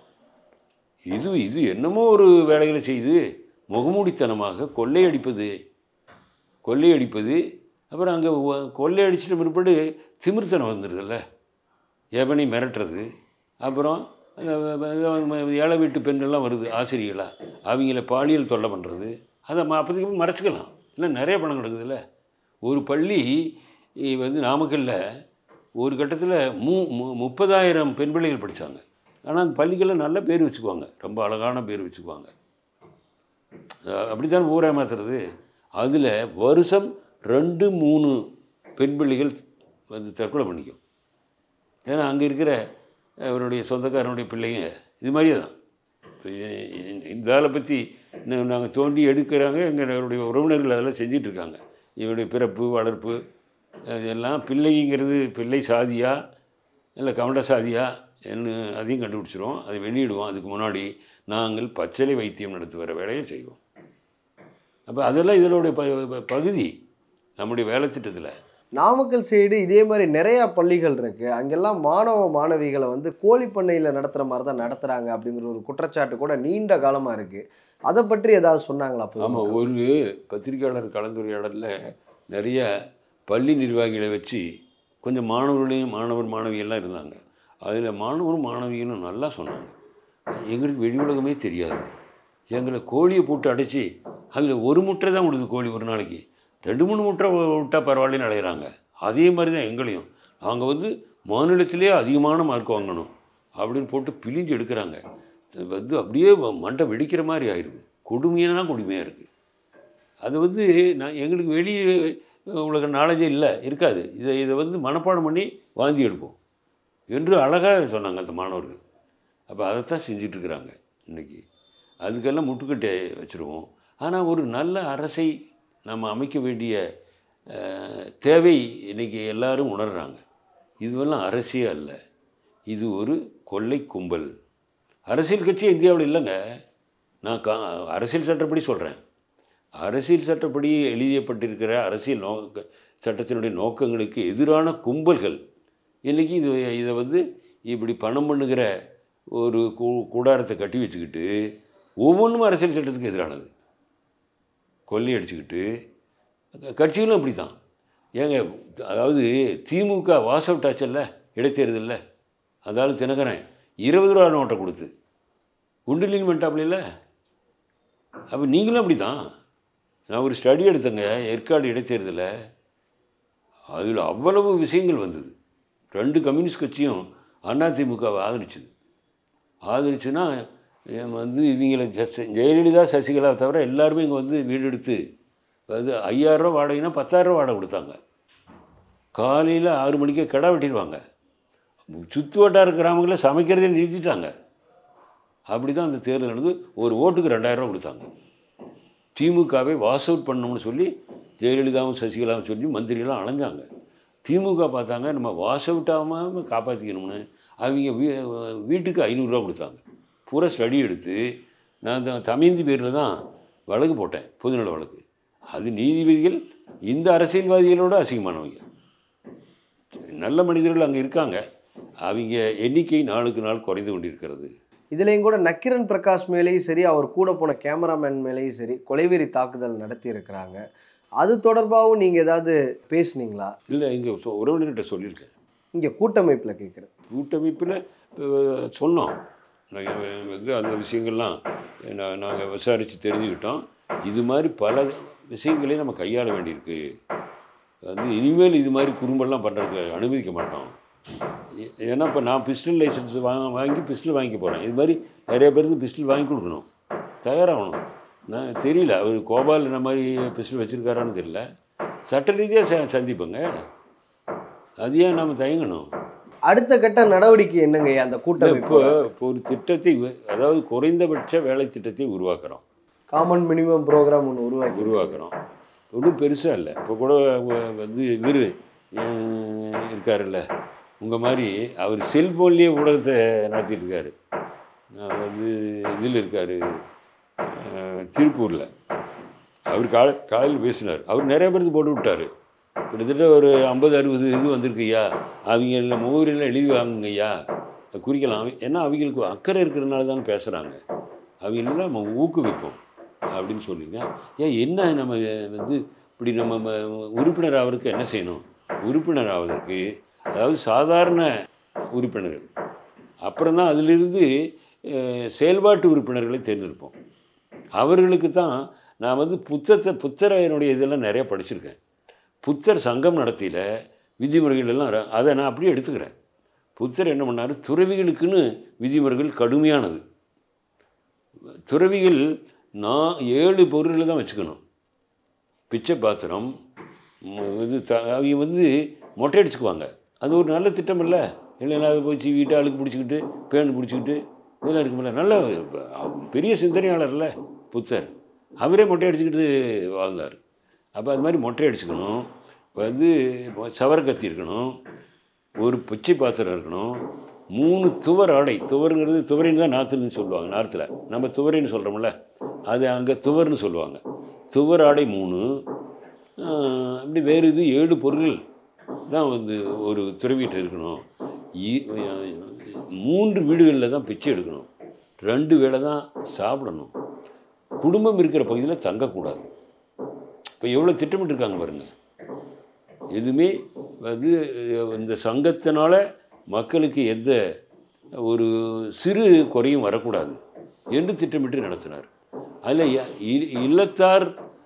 இது இது என்னமோ ஒரு வேலைகளை செய்து முகமூடித்தனமாக கொள்ளையடிப்பது கொள்ளையடிப்பது அப்புறம் அங்கே கொள்ளையடிச்சிட்ட பிற்பாடு திமிர்த்தனம் வந்துடுதுல்ல எவனை மிரட்டுறது அப்புறம் அந்த ஏழை வீட்டு பெண்கள்லாம் வருது ஆசிரியர்களாக அவங்கள பாலியல் தொல்லை பண்ணுறது அதை ம- அப்போதைக்கு மறைச்சிக்கலாம் இல்லை நிறைய பணம் கிடக்குதுல்ல ஒரு பள்ளி இ- வந்து நாமக்கல்ல ஒரு கட்டத்தில் மூ மு- முப்பதாயிரம் பெண் பிள்ளைகள் படித்தாங்க ஆனால் அந்த பள்ளிகளில் நல்ல பேர் வச்சுக்குவாங்க ரொம்ப அழகான பேர் வச்சுக்குவாங்க அப்படித்தான் ஊரை மாற்றுறது அதில் வருஷம் ரெண்டு மூணு பெண் பிள்ளைகள் வந்து தற்கொலை பண்ணிக்கும் ஏன்னா அங்கே இருக்கிற அவருடைய சொந்தக்காரனுடைய பிள்ளைங்க இது மாதிரியே தான் இப்போ இந்த ஆளை பற்றி நாங்கள் தோண்டி எடுக்கிறாங்க எங்களுடைய உறவினர்கள் அதெல்லாம் செஞ்சிட்டு இருக்காங்க இவருடைய பிறப்பு வளர்ப்பு இதெல்லாம் பிள்ளைங்கிறது பிள்ளை சாதியா இல்லை கவண்ட சாதியா என்ன அதையும் கண்டுபிடிச்சிருவோம் அதை வெளியிடுவோம் அதுக்கு முன்னாடி நாங்கள் பச்சிலை வைத்தியம் நடத்துகிற வேலையை செய்வோம் அப்போ அதெல்லாம் இதனுடைய ப ப- பகுதி நம்முடைய வேலை திட்டத்தில் நாமக்கல் சைடு இதே மாதிரி நிறைய பள்ளிகள் இருக்கு அங்கெல்லாம் மாணவ மாணவிகளை வந்து கோழி பண்ணையில் நடத்துகிற மாதிரி தான் நடத்துகிறாங்க அப்படிங்கிற ஒரு குற்றச்சாட்டு கூட நீண்ட காலமாக இருக்கு அதை பற்றி ஏதாவது சொன்னாங்களா அப்போ ஆமாம் ஒரு பத்திரிகையாளர் கலந்துரையாடலில் நிறைய பள்ளி நிர்வாகிகளை வச்சு கொஞ்சம் மாணவர்களையும் மாணவர் மாணவியெல்லாம் இருந்தாங்க அதில் மாணவரும் மாணவிகளும் நல்லா சொன்னாங்க எங்களுக்கு வெளி உலகமே தெரியாது எங்களை கோழியை போட்டு அடைச்சி அதில் ஒரு முட்டை தான் விடுது கோழி ஒரு நாளைக்கு ரெண்டு மூணு முட்டை விட்டால் பரவாயில்லன்னு அலையிறாங்க அதே மாதிரி தான் எங்களையும் நாங்கள் வந்து மாநிலத்திலே அதிகமான மார்க் வாங்கணும் அப்படின்னு போட்டு பிழிஞ்சு எடுக்கிறாங்க இது வந்து அப்படியே மண்டை வெடிக்கிற மாதிரி ஆயிடுது கொடுமையான கொடுமையாக இருக்குது அது வந்து நான் எங்களுக்கு வெளியே உலக நாலேஜே இல்லை இருக்காது இதை இதை வந்து மனப்பாடம் பண்ணி வாந்தி எடுப்போம் என்று அழகாக சொன்னாங்க அந்த மாணவர்கள் அப்போ அதைத்தான் செஞ்சிட்ருக்குறாங்க இன்றைக்கி அதுக்கெல்லாம் முட்டுக்கட்டை வச்சுருவோம் ஆனால் ஒரு நல்ல அரசை நம்ம அமைக்க வேண்டிய அஹ், தேவை இன்றைக்கி எல்லாரும் உணர்கிறாங்க இதுவெல்லாம் அரசியே அல்ல இது ஒரு கொள்ளை கும்பல் அரசியல் கட்சி இந்தியாவில் இல்லைங்க நான் கா அரசியல் சட்டப்படி சொல்கிறேன் அரசியல் சட்டப்படி எழுதப்பட்டிருக்கிற அரசியல் நோக்க சட்டத்தினுடைய நோக்கங்களுக்கு எதிரான கும்பல்கள் இன்றைக்கி இது இதை வந்து இப்படி பணம் பண்ணுகிற ஒரு கூ கூடாரத்தை கட்டி வச்சுக்கிட்டு ஒவ்வொன்றும் அரசியல் சட்டத்துக்கு எதிரானது கொள்ளை அடிச்சுக்கிட்டு க- கட்சிகளும் அப்படி தான் ஏங்க அதாவது திமுக வாஸ் அவுட் ஆச்சல்ல இடைத்தேர்தலில் அதாவது தினகரன் இருபது ரூபா நோட்டை கொடுத்து குண்டிலின் பண்ணிட்டாப்ல அப்போ நீங்களும் அப்படி தான் நான் ஒரு ஸ்டடி எடுத்தேங்க ஏற்காடு இடைத்தேர்தலில் அதில் அவ்வளவு விஷயங்கள் வந்தது ரெண்டு கம்யூனிஸ்ட் கட்சியும் அதிமுகவை ஆதரிச்சுது ஆதரிச்சுன்னா என் வந்து இவங்கள ஜஸ்ட் ஜெயலலிதா சசிகலா தவிர எல்லாருமே இங்கே வந்து வீடு எடுத்து அது ஐயாயிரரூவா வாடகைனா பத்தாயிரரூவா வாடகை கொடுத்தாங்க காலையில் ஆறு மணிக்கே கிடா வெட்டிடுவாங்க சுற்று வட்டார கிராமங்களில் சமைக்கிறதே நிறுத்திட்டாங்க அப்படி தான் அந்த தேர்தல் நடந்து ஒரு ஓட்டுக்கு ரெண்டாயிரரூவா கொடுத்தாங்க திமுகவை வாஸ் அவுட் பண்ணணும்னு சொல்லி ஜெயலலிதாவும் சசிகலாவும் சொல்லி மந்திரிலாம் அலைஞ்சாங்க திமுக பார்த்தாங்க நம்ம வாஸ் அவுட் ஆகாமல் காப்பாற்றிக்கணும்னு அவங்க வீ வீட்டுக்கு ஐநூறுரூவா கொடுத்தாங்க பூரா ஸ்டடி எடுத்து நான் த- தமயந்தி பேரில் தான் வழக்கு போட்டேன் பொதுநல வழக்கு அது நீதிபதிகள் இந்த அரசியல்வாதிகளோட அசிங்கமானவங்க நல்ல மனிதர்கள் அங்கே இருக்காங்க அவங்க எண்ணிக்கை நாளுக்கு நாள் குறைந்து கொண்டிருக்கிறது இதுலேயும் கூட நக்கிரன் பிரகாஷ் மேலேயும் சரி அவர் கூட போன கேமராமேன் மேலேயும் சரி கொலைவெறி தாக்குதல் நடத்தி இருக்கிறாங்க அது தொடர்பாகவும் நீங்கள் ஏதாவது பேசுனீங்களா இல்லை இங்கே உறவினர்கிட்ட சொல்லியிருக்கேன் இங்கே கூட்டமைப்பில் கேட்குறேன் கூட்டமைப்பில் அஹ், சொன்னோம் நாங்கள் வந்து அந்த விஷயங்கள்லாம் நான் நாங்கள் விசாரித்து தெரிஞ்சுக்கிட்டோம் இது மாதிரி பல விஷயங்களை நம்ம கையாள வேண்டியிருக்கு வந்து இனிமேல் இது மாதிரி குறும்பெல்லாம் பண்ணுறதுக்கு அனுமதிக்க மாட்டோம் ஏ- ஏன்னா இப்போ நான் பிஸ்டல் லைசன்ஸ் வாங்க வாங்கி பிஸ்டல் வாங்கிக்க போகிறேன் இது மாதிரி நிறைய பேருக்கு பிஸ்டல் வாங்கி கொடுக்கணும் தயாராகணும் நான் தெரியல அவர் கோபால் இந்த மாதிரி பிஸ்டல் வச்சுருக்காரான்னு தெரியல சட்ட ரீதியாக ச சந்திப்பேங்க அது ஏன் நம்ம தயங்கணும் அடுத்த கட்ட நடவடிக்கை என்னங்க அந்த இப்போ கூட்டமைப்பு இப்போ ஒரு திட்டத்தை வு- அதாவது குறைந்தபட்ச வேலை திட்டத்தை உருவாக்குறோம் காமன் மினிமம் ப்ரோக்ராம் ஒன்று உருவாக்கி உருவாக்குறோம் ஒன்றும் பெருசாக இல்லை இப்போ கூட வ- வந்து இவர் இருக்காருல்ல உங்கள் மாதிரி அவர் செல்ஃபோன்லேயே ஊடகத்தை நடத்திட்டு இருக்காரு நான் வந்து இதில் இருக்கார் திருப்பூரில் அவர் கால காலையில் பேசினார் அவர் நிறைய பேருக்கு போட்டு விட்டார் கிட்டத்தட்ட ஒரு ஐம்பது அறுபது இது வந்திருக்குய்யா அவங்க முகவரியெல்லாம் எழுதி வாங்குங்கய்யா குறிக்கலாம் அவ- ஏன்னா அவங்களுக்கு அக்கறை இருக்கிறதுனால தான் பேசுகிறாங்க அவங்களெல்லாம் நம்ம ஊக்குவிப்போம் அப்படின்னு சொல்லிங்க ஏன் என்ன நம்ம வந்து இப்படி நம்ம ம- உறுப்பினர் ஆவதற்கு என்ன செய்யணும் உறுப்பினர் ஆவதற்கு அதாவது சாதாரண உறுப்பினர்கள் அப்புறம் தான் அதிலிருந்து அஹ், செயல்பாட்டு உறுப்பினர்களை தேர்ந்தெடுப்போம் அவர்களுக்கு தான் நான் வந்து புத்தத்தை புத்தரையனுடைய இதெல்லாம் நிறைய படிச்சிருக்கேன் புத்தர் சங்கம் நடத்தியில் விதிமுறைகள் எல்லாம் ர- அதை நான் அப்படியே எடுத்துக்கிறேன் புத்தர் என்ன பண்ணார் துறவிகளுக்குன்னு விதிமுறைகள் கடுமையானது துறவிகள் நான் ஏழு பொருள்களை தான் வச்சுக்கணும் பிச்சை பாத்திரம் ம், இது த- அவங்க வந்து மொட்டை அடிச்சுக்குவாங்க அது ஒரு நல்ல திட்டம் இல்லை இல்லைன்னா அதை போய் வீட்டு ஆளுக்கு பிடிச்சிக்கிட்டு பேண்டு பிடிச்சிக்கிட்டு இதெல்லாம் இருக்குமில்ல நல்ல அவ- பெரிய சிந்தனையாளர்ல புத்தர் அவரே மொட்டை அடிச்சுக்கிட்டு வாழ்ந்தார் அப்போ அது மாதிரி மொட்டை அடிச்சுக்கணும் வந்து சவர கத்தி இருக்கணும் ஒரு பிச்சை பாத்திரம் இருக்கணும் மூணு துவர் ஆடை துவருங்கிறது துவரின்னு தான் நாற்றுன்னு சொல்லுவாங்க நார்த்தில் நம்ம துவரின்னு சொல்கிறோம்ல அது அங்கே துவர்னு சொல்லுவாங்க துவர் ஆடை மூணு ஆஹ், அப்படி வேறு இது ஏழு பொருள் தான் வந்து ஒரு துறவிட்டு இருக்கணும் இ- மூன்று வீடுகளில் தான் பிச்சை எடுக்கணும் ரெண்டு வேளை தான் சாப்பிடணும் குடும்பம் இருக்கிற பகுதியில் தங்கக்கூடாது இப்போ எவ்வளோ திட்டமிட்டிருக்காங்க பாருங்க எதுவுமே வந்து அஹ், இந்த சங்கத்தினால மக்களுக்கு எந்த ஒரு சிறு குறையும் வரக்கூடாது என்று திட்டமிட்டு நடத்தினார் அதில் இல்லத்தார்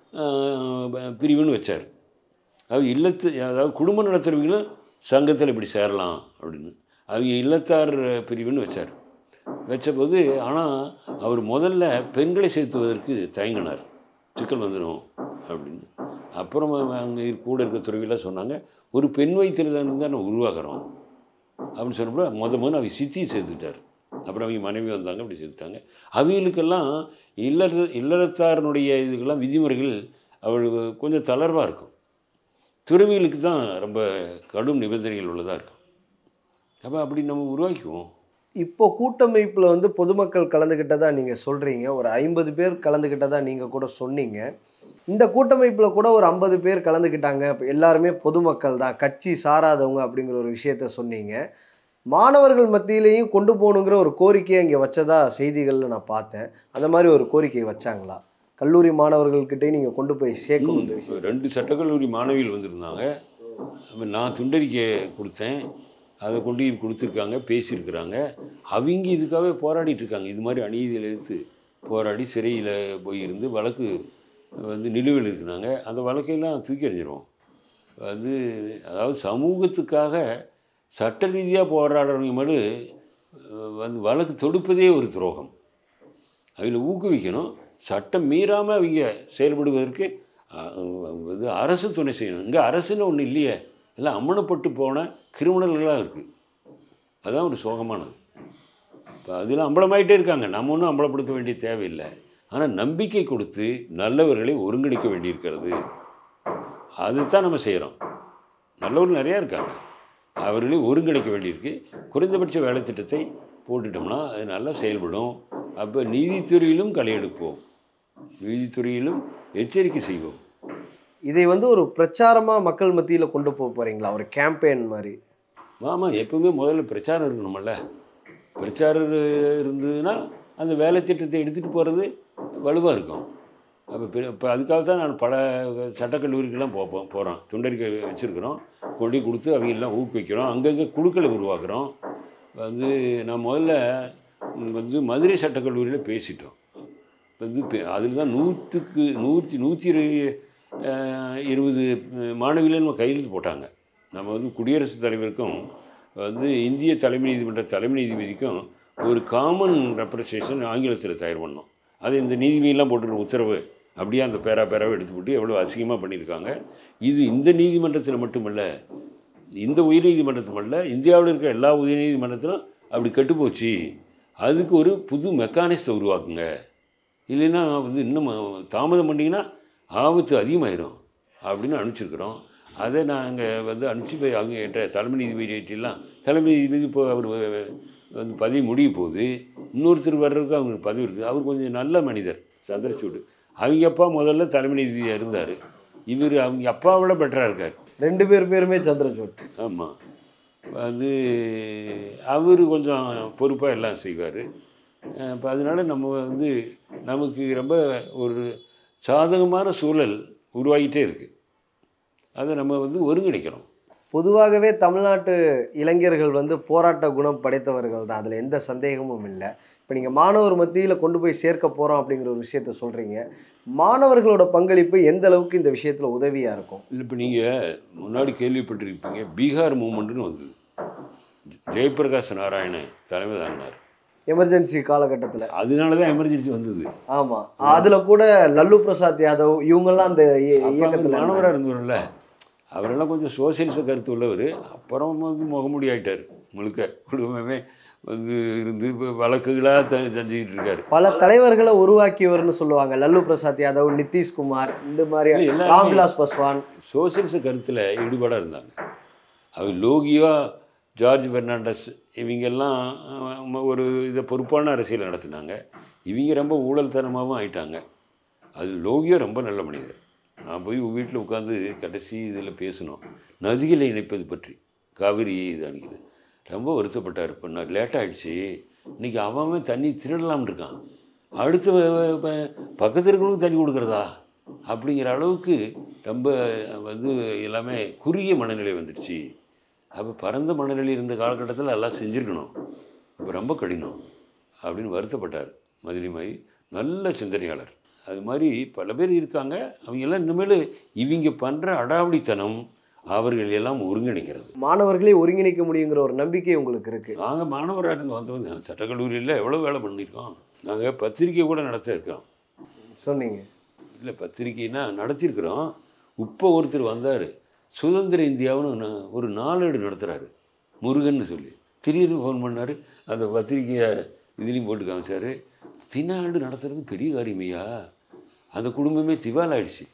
அஹ், பிரிவுன்னு வச்சார் அது இல்லத்து அதாவது குடும்பம் நடத்துகிறவங்களும் சங்கத்தில் இப்படி சேரலாம் அப்படின்னு அவங்க இல்லத்தார் பிரிவுன்னு வச்சார் வச்சபோது ஆனால் அவர் முதல்ல பெண்களை சேர்த்துவதற்கு தயங்கினார் சிக்கல் வந்துடும் அப்படின்னு அப்புறம் அங்கே கூட இருக்கிற துறவிலாம் சொன்னாங்க ஒரு பெண் வைத்திருந்தான்னு தான் நம்ம உருவாக்குறோம் அப்படின்னு சொன்னப்போ முத முதல்ல அவங்க சித்தியை சேர்த்துக்கிட்டார் அப்புறம் அவங்க மனைவி வந்தாங்க அப்படி சேர்த்துட்டாங்க அவங்களுக்கெல்லாம் இல்லற இல்லறத்தாரனுடைய இதுக்கெல்லாம் விதிமுறைகள் அவளுக்கு கொஞ்சம் தளர்வாக இருக்கும் துறவிகளுக்கு தான் ரொம்ப கடும் நிபந்தனைகள் உள்ளதாக இருக்கும் அப்போ அப்படி நம்ம உருவாக்குவோம் இப்போ கூட்டமைப்பில் வந்து பொதுமக்கள் கலந்துக்கிட்டதா நீங்கள் சொல்கிறீங்க ஒரு ஐம்பது பேர் கலந்துக்கிட்டதா நீங்கள் கூட சொன்னீங்க இந்த கூட்டமைப்பில் கூட ஒரு ஐம்பது பேர் கலந்துக்கிட்டாங்க இப்ப எல்லாருமே பொதுமக்கள் தான் கட்சி சாராதவங்க அப்படிங்கிற ஒரு விஷயத்த சொன்னீங்க மாணவர்கள் மத்தியிலையும் கொண்டு போகணுங்கிற ஒரு கோரிக்கையை இங்கே வச்சதா செய்திகளில் நான் பார்த்தேன் அந்த மாதிரி ஒரு கோரிக்கையை வச்சாங்களா கல்லூரி மாணவர்கள்கிட்டயும் நீங்கள் கொண்டு போய் சேர்க்கணும் இந்த விஷயம் இப்போ ரெண்டு சட்டக்கல்லூரி மாணவிகள் வந்திருந்தாங்க அப்ப நான் துண்டறிக்கை கொடுத்தேன் அதை கொண்டு போய் கொடுத்துருக்காங்க பேசியிருக்கிறாங்க அவங்க இதுக்காகவே போராடிட்டு இருக்காங்க இது மாதிரி அநீதியில் எடுத்து போராடி சிறையில் போய் இருந்து வழக்கு வந்து நிலுவையில் இருக்கிறாங்க அந்த வழக்கையெல்லாம் தூக்கி எறிஞ்சிருவோம் அது அதாவது சமூகத்துக்காக சட்ட ரீதியாக போராடுறவங்க மேலே அஹ், வந்து வழக்கு தொடுப்பதே ஒரு துரோகம் அவங்கள ஊக்குவிக்கணும் சட்டம் மீறாமல் அவங்க செயல்படுவதற்கு அஹ், இது அரசு துணை செய்யணும் இங்கே அரசுன்னு ஒன்று இல்லையே எல்லாம் அம்மனப்பட்டு போன கிரிமினல்களாக இருக்குது அதான் ஒரு சோகமானது இப்போ அதில் அம்பலமாயிட்டே இருக்காங்க நம்ம ஒன்றும் அம்பலப்படுத்த வேண்டிய தேவையில்லை ஆனால் நம்பிக்கை கொடுத்து நல்லவர்களை ஒருங்கிணைக்க வேண்டியிருக்கிறது அதுதான் நம்ம செய்கிறோம் நல்லவர்கள் நிறையா இருக்காங்க அவர்களை ஒருங்கிணைக்க வேண்டியிருக்கு குறைந்தபட்ச வேலை திட்டத்தை போட்டுட்டோம்னா அது நல்லா செயல்படும் அப்போ நீதித்துறையிலும் களை-எடுப்போம் நீதித்துறையிலும் எச்சரிக்கை செய்வோம் இதை வந்து ஒரு பிரச்சாரமாக மக்கள் மத்தியில் கொண்டு போக போகிறீங்களா ஒரு கேம்பெயின் மாதிரி ஆமாம் எப்பவுமே முதல்ல பிரச்சாரம் இருக்கணுமல்ல பிரச்சாரம் இருந்ததுன்னா அந்த வேலை திட்டத்தை எடுத்துகிட்டு போகிறது வலுவாக இருக்கும் அப்போ இப்போ அதுக்காக தான் நான் பல சட்டக்கல்லூரிக்கெல்லாம் போப்போம் போகிறோம் துண்டறிக்கை வச்சுருக்கிறோம் கொண்டு போய் கொடுத்து அவங்க எல்லாம் ஊக்குவிக்கிறோம் அங்கங்கே குழுக்களை உருவாக்குறோம் வந்து நான் முதல்ல வந்து மதுரை சட்டக்கல்லூரியில் பேசிட்டோம் வந்து அதில் தான் நூற்றுக்கு நூற்றி நூற்றி இருபது மாணவிகள் நம்ம கையெழுத்து போட்டாங்க நம்ம வந்து குடியரசுத் தலைவருக்கும் வந்து இந்திய தலைமை நீதிமன்ற தலைமை நீதிபதிக்கும் ஒரு காமன் ரெப்ரசன்டேஷன் ஆங்கிலத்தில் தயார் பண்ணோம் அது இந்த நீதிபதியெல்லாம் போட்டுருக்க உத்தரவு அப்படியே அந்த பேரா பேராவை எடுத்து போட்டு எவ்வளோ அசிங்கமாக பண்ணியிருக்காங்க இது இந்த நீதிமன்றத்தில் மட்டுமல்ல இந்த உயர்நீதிமன்றத்தில் மட்டும் இல்ல, இந்தியாவில் இருக்கிற எல்லா உயர்நீதிமன்றத்திலும் அப்படி கெட்டுப்போச்சு அதுக்கு ஒரு புது மெக்கானிசத்தை உருவாக்குங்க இல்லைன்னா வந்து இன்னும் தாமதம் பண்ணிங்கன்னா ஆபத்து அதிகமாயிரும் அப்படின்னு அனுப்பிச்சிருக்கிறோம் அதை நாங்கள் வந்து அனுப்பிச்சு போய் அவங்க கிட்ட தலைமை நீதிபதியெல்லாம் தலைமை நீதிபதி இப்போ அவர் வந்து பதவி முடிய போகுது இன்னொருத்தர் வர்றதுக்கு அவங்களுக்கு பதவி இருக்குது அவர் கொஞ்சம் நல்ல மனிதர் சந்திரசூடு அவங்க அப்பா முதல்ல தலைமை நீதிபதியாக இருந்தார் இவர் அவங்க அப்பாவோட பெட்டராக இருக்கார் ரெண்டு பேர் பேருமே சந்திரசூட் ஆமாம் வந்து அவர் கொஞ்சம் பொறுப்பாக எல்லாம் செய்வார் இப்போ அதனால நம்ம வந்து நமக்கு ரொம்ப ஒரு சாதகமான சூழல் உருவாகிட்டே இருக்குது அதை நம்ம வந்து ஒருங்கிணைக்கிறோம் பொதுவாகவே தமிழ்நாட்டு இளைஞர்கள் வந்து போராட்ட குணம் படைத்தவர்கள் தான் அதில் எந்த சந்தேகமும் இல்லை இப்போ நீங்கள் மாணவர் மத்தியில் கொண்டு போய் சேர்க்க போகிறோம் அப்படிங்கிற ஒரு விஷயத்த சொல்கிறீங்க மாணவர்களோட பங்களிப்பு எந்த அளவுக்கு இந்த விஷயத்தில் உதவியாக இருக்கும் இப்போ நீங்கள் முன்னாடி கேள்விப்பட்டிருப்பீங்க பீகார் மூமெண்ட்டுன்னு வந்தது ஜெயபிரகாஷ் நாராயணன் தலைமை தாங்கினார் எமர்ஜென்சி காலகட்டத்தில் அதனால தான் எமர்ஜென்சி வந்தது ஆமாம் அதில் கூட லல்லு பிரசாத் யாதவ் இவங்கெல்லாம் அந்த இய- அப்போ இயக்கத்தில் மாணவராக இருந்தவர்ல அவரெல்லாம் கொஞ்சம் சோசியலிச கருத்து உள்ளவர் அப்புறம் வந்து முகமுடி ஆயிட்டார் முழுக்க குடும்பமே வந்து இருந்து இப்போ வழக்குகளாக த செஞ்சுக்கிட்டு இருக்காரு பல தலைவர்களை உருவாக்கியவர்னு சொல்லுவாங்க லல்லு பிரசாத் யாதவ் நிதிஷ்குமார் இந்த மாதிரி இல்ல, எல்லாருமே- ராம்விலாஸ் பஸ்வான் சோசியலிச கருத்தில் ஈடுபாடாக இருந்தாங்க அவர் லோகியா ஜார்ஜ் பெர்னாண்டஸ் இவங்கெல்லாம் அஹ், ஒரு இதை பொறுப்பான அரசியல் நடத்தினாங்க இவங்க ரொம்ப ஊழல்தனமாகவும் ஆயிட்டாங்க அது லோகியா ரொம்ப நல்ல மனிதர் நான் போய் வீட்டில் உட்காந்து கடைசி இதில் பேசினோம் நதிகளை இணைப்பது பற்றி காவிரி இது அணிக்குது ரொம்ப வருத்தப்பட்டார் இப்போ நான் லேட் ஆகிடுச்சு இன்றைக்கி அவன் அவன் தண்ணி திருடலாம்னு இருக்கான் அடுத்த வ- வ- வ- பக்கத்து இருக்கிறவங்களுக்கு தண்ணி கொடுக்குறதா அப்படிங்கிற அளவுக்கு ரொம்ப வந்து எல்லாமே குறுகிய மனநிலை வந்துடுச்சு அப்போ பரந்த மனநிலை இருந்த காலகட்டத்தில் எல்லாம் செஞ்சுருக்கணும் இப்போ ரொம்ப கடினம் அப்படின்னு வருத்தப்பட்டார் மதுரைமாய் நல்ல சிந்தனையாளர் அது மாதிரி பல பேர் இருக்காங்க அவங்க எல்லாம் இனிமேல் இவங்க பண்ணுற அடாவடித்தனம் அவர்கள் எல்லாம் ஒருங்கிணைக்கிறது மாணவர்களே ஒருங்கிணைக்க முடியுங்கிற ஒரு நம்பிக்கை உங்களுக்கு இருக்கு நாங்கள் மாணவராக இருந்து வந்தவங்க சட்டக்கல்லூரியில் எவ்வளோ வேலை பண்ணியிருக்கோம் நாங்கள் பத்திரிக்கை கூட நடத்த இருக்கோம் சொன்னீங்க இல்லை பத்திரிக்கைனா நடத்தியிருக்கிறோம் இப்போ ஒருத்தர் வந்தார் சுதந்திர இந்தியாவுன்னு ஒண்ணு- ஒரு நாளேடு நடத்துகிறாரு முருகன்னு சொல்லி திடீர்னு ஃபோன் பண்ணார் அந்த பத்திரிக்கையை இதுலேயும் போட்டு காமிச்சார் தினாடு நடத்துறது பெரிய காரியமையா அந்த குடும்பமே திவாலாயிடுச்சு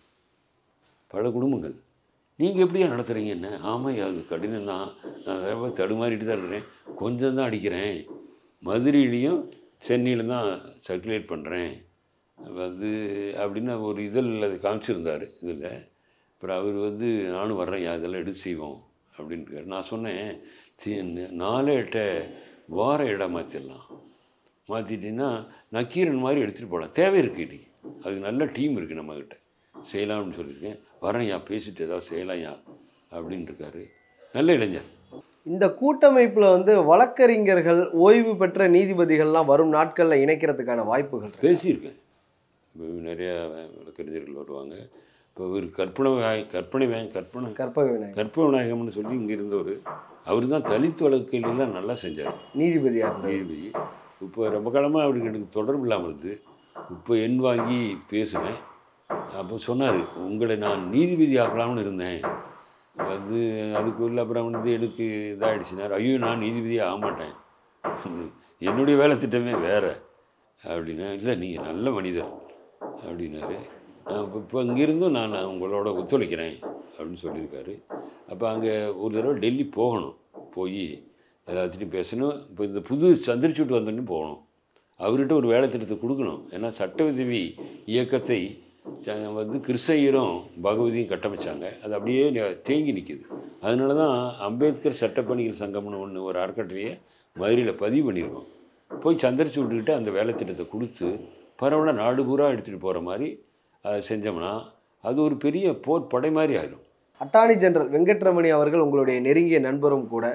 பல குடும்பங்கள் நீங்கள் எப்படியா நடத்துகிறீங்க என்ன ஆமாம் அது கடினம் தான் நான் ரொம்ப தடுமாறிட்டு தான் இருக்கிறேன் கொஞ்சம் தான் அடிக்கிறேன் மதுரையிலையும் சென்னையிலும் தான் சர்க்குலேட் பண்ணுறேன் வந்து அப்படின்னு ஒரு இதில் அது காமிச்சிருந்தார் இதில் அப்புறம் அவர் வந்து நானும் வர்றேன் யா, இதெல்லாம் எடுத்து செய்வோம் அப்படின்ட்டு நான் சொன்னேன் தி- நாலே எட்ட வார இடம் மாற்றிடலாம் மாற்றிட்டீங்கன்னா நக்கீரன் மாதிரி எடுத்துகிட்டு போகலாம் தேவை இருக்குது இன்றைக்கி அதுக்கு நல்ல டீம் இருக்குது நம்மக்கிட்ட செய்யலாம்னு சொல்லியிருக்கேன் வரேன்யா பேசிட்டு ஏதாவது செய்யலாம்யா அப்படின்னு இருக்காரு நல்ல இளைஞர் இந்த கூட்டமைப்புல வந்து வழக்கறிஞர்கள் ஓய்வு பெற்ற நீதிபதிகள்லாம் வரும் நாட்கள்ல இணைக்கிறதுக்கான வாய்ப்புகள் இருக்கு. பேசியிருக்கேன் இப்போ நிறையா வழக்கறிஞர்கள் வருவாங்க இப்போ இவர் கற்பனை வாய்- கற்பனை வாய்- கற்பனை கற்பக விநாயகர் கற்ப விநாயகம்னு சொல்லி இங்கே இருந்தவர் அவர் தான் தலித் வழக்குகளெல்லாம் நல்லா செஞ்சார் நீதிபதியா இருந்தார் நீதிபதி இப்போ ரொம்ப காலமாக அவருக்கு எனக்கு தொடர்பு இல்லாமல் இருந்து இப்போ எண் வாங்கி பேசினேன் அப்போ சொன்னார் உங்களை நான் நீதிபதி ஆக்கலாம்னு இருந்தேன் வந்து அதுக்குள்ள அப்புறம் வந்து எனக்கு இதாகிடுச்சினார் ஐயோ நான் நீதிபதியே ஆக மாட்டேன் என்னுடைய வேலை திட்டமே வேறு அப்படின்னா இல்லை நீங்கள் நல்ல மனிதர் அப்படின்னாரு நான் இப்போ இப்போ இங்கேருந்தும் நான் நான் உங்களோட ஒத்துழைக்கிறேன் அப்படின்னு சொல்லியிருக்காரு அப்போ அங்கே ஒரு தடவை டெல்லி போகணும் போய் எல்லாத்துட்டையும் பேசணும் இப்போ இந்த புது சந்திரச்சூட்டு வந்தோடனே போகணும் அவர்கிட்ட ஒரு வேலை திட்டத்தை கொடுக்கணும் ஏன்னா சட்ட உதவி இயக்கத்தை ச- வந்து கிருஷ்ணய்யரும் பகவதியும் கட்டமைச்சாங்க அது அப்படியே நி- தேங்கி நிற்கிது அதனால தான் அம்பேத்கர் சட்டப்பணிகள் சங்கம்னு ஒன்று ஒரு அறக்கட்டளையை மதுரையில் பதிவு பண்ணியிருக்கோம் போய் சந்திரச்சூட்டுக்கிட்ட அந்த வேலை திட்டத்தை கொடுத்து பரவாயில்ல நாடு பூரா எடுத்துகிட்டு போகிற மாதிரி அதை செஞ்சோம்னா அது ஒரு பெரிய போர் படை மாதிரி ஆயிரும் அட்டார்னி ஜெனரல் வெங்கட்ரமணி அவர்கள் உங்களுடைய நெருங்கிய நண்பரும் கூட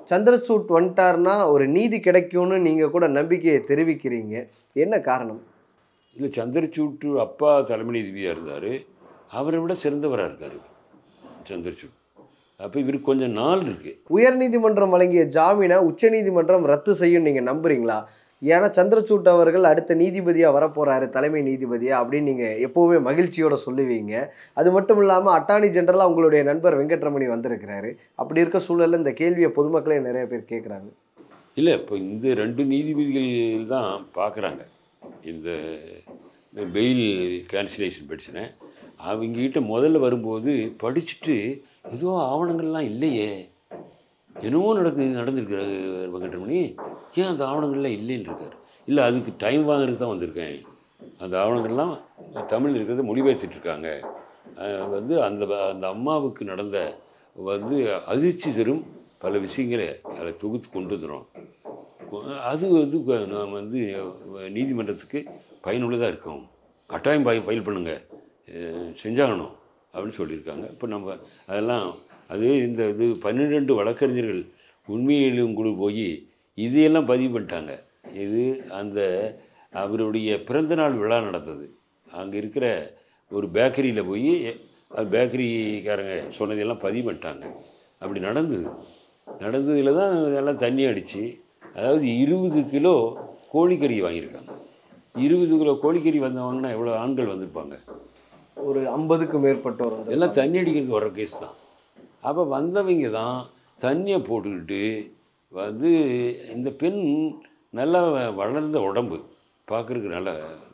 சந்திரசூட் வந்துட்டார்னா ஒரு நீதி கிடைக்கும்னு நீங்கள் கூட நம்பிக்கையை தெரிவிக்கிறீங்க என்ன காரணம் இல்லை சந்திரசூட்டு அப்பா தலைமை நீதிபதியாக இருந்தார் அவரை விட சிறந்தவராக இருக்கார் சந்திரசூட் அப்போ இவருக்கு கொஞ்சம் நாள் இருக்குது உயர்நீதிமன்றம் வழங்கிய ஜாமீனை உச்சநீதிமன்றம் ரத்து செய்யும் நீங்கள் நம்புறீங்களா ஏன்னா சந்திரசூட் அவர்கள் அடுத்த நீதிபதியாக வரப்போறாரு தலைமை நீதிபதியா அப்படின்னு நீங்கள் எப்போவுமே மகிழ்ச்சியோட சொல்லுவீங்க அது மட்டும் இல்லாமல் அட்டார்னி ஜெனரலாக உங்களுடைய நண்பர் வெங்கட்ரமணி வந்திருக்கிறாரு அப்படி இருக்க சூழல்ல இந்த கேள்வியை பொதுமக்களே நிறைய பேர் கேட்குறாங்க இல்லை இப்போ இந்த ரெண்டு நீதிபதிகள் தான் பார்க்குறாங்க இந்த பெயில் கேன்சலேஷன் பிரச்சனை அவங்ககிட்ட முதல்ல வரும்போது படிச்சுட்டு ஏதோ ஆவணங்கள்லாம் இல்லையே என்னவோ நடக்குது நடந்திருக்கிற வெங்கட்ரமணி ஏன் அந்த ஆவணங்கள்லாம் இல்லைன்னு இருக்கார் இல்லை அதுக்கு டைம் வாங்குறதுக்கு தான் வந்திருக்கேன் அந்த ஆவணங்கள்லாம் தமிழ் இருக்கிறத மொழிபெயர்த்துட்டு இருக்காங்க அஹ் வந்து அந்த அந்த அம்மாவுக்கு நடந்த வந்து அதிர்ச்சி தரும் பல விஷயங்களை அதை தொகுத்து கொண்டு வந்துடும் அது வந்து க- நாம் வந்து நீதிமன்றத்துக்கு பயனுள்ளதாக இருக்கும் கட்டாயம் பய ஃபைல் பண்ணுங்க அஹ் செஞ்சாகணும் அப்படின்னு சொல்லியிருக்காங்க இப்போ நம்ம அதெல்லாம் அது இந்த இது பன்னிரெண்டு வழக்கறிஞர்கள் உண்மையிலும் கூட போய் இதையெல்லாம் பதிவு பண்ணிட்டாங்க இது அந்த அவருடைய பிறந்தநாள் விழா நடந்தது அங்கே இருக்கிற ஒரு பேக்கரியில் போய் அது பேக்கரிக்காரங்க சொன்னதெல்லாம் பதிவு பண்ணிட்டாங்க அப்படி நடந்தது நடந்ததில் தான் எல்லாம் தண்ணி அடித்து அதாவது இருபது கிலோ கோழிக்கறி வாங்கியிருக்காங்க இருபது கிலோ கோழிக்கறி வந்தவங்கன்னா எவ்வளோ ஆண்கள் வந்திருப்பாங்க ஒரு ஐம்பதுக்கும் மேற்பட்டோர் வந்து எல்லாம் தண்ணி அடிக்கிறதுக்கு வர்ற கேஸ் தான் அப்போ வந்தவங்க தான் தண்ணியை போட்டுக்கிட்டு வந்து இந்த பெண் நல்லா வளர்ந்த உடம்பு பார்க்குறதுக்கு நல்லா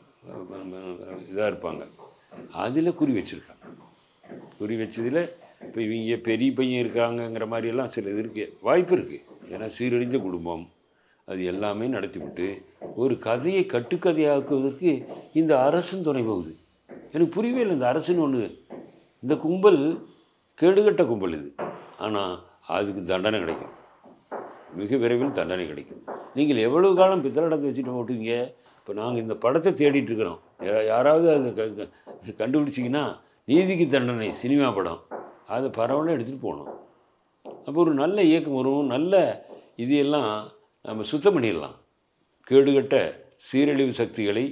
இதாக இருப்பாங்க அதில் குறி வச்சுருக்காங்க குறி வச்சதில் இப்போ இவங்க பெரிய பையன் இருக்காங்கங்கிற மாதிரியெல்லாம் சில இது இருக்கு வாய்ப்பு இருக்குது ஏன்னா சீரழிஞ்ச குடும்பம் அது எல்லாமே நடத்திவிட்டு ஒரு கதையை கட்டுக்கதையாக்குவதற்கு இந்த அரசும் துணை போகுது எனக்கு புரியவே இல்லை இந்த அரசுன்னு ஒன்று இந்த கும்பல் கேடுகட்ட கும்பல் இது ஆனால் அதுக்கு தண்டனை கிடைக்கும் மிக விரைவில் தண்டனை கிடைக்கும் நீங்கள் எவ்வளவு காலம் பித்தளடத்தை வச்சுட்டு ஓட்டுவீங்க இப்போ நாங்கள் இந்த படத்தை தேடிட்டு இருக்கிறோம் யா- யாராவது அதை க க- கண்டுபிடிச்சிங்கன்னா நீதிக்கு தண்டனை சினிமா படம் அதை பரவாயில்ல எடுத்துகிட்டு போகணும் அப்போ ஒரு நல்ல இயக்கம் வரும் நல்ல இதையெல்லாம் நம்ம சுத்தம் பண்ணிடலாம் கேடுகட்ட சீரழிவு சக்திகளை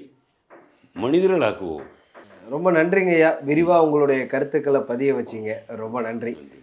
மனிதர்களாக்குவோம் ரொம்ப நன்றிங்க ஐயா விரிவாக உங்களுடைய கருத்துக்களை பதிய வச்சீங்க ரொம்ப நன்றி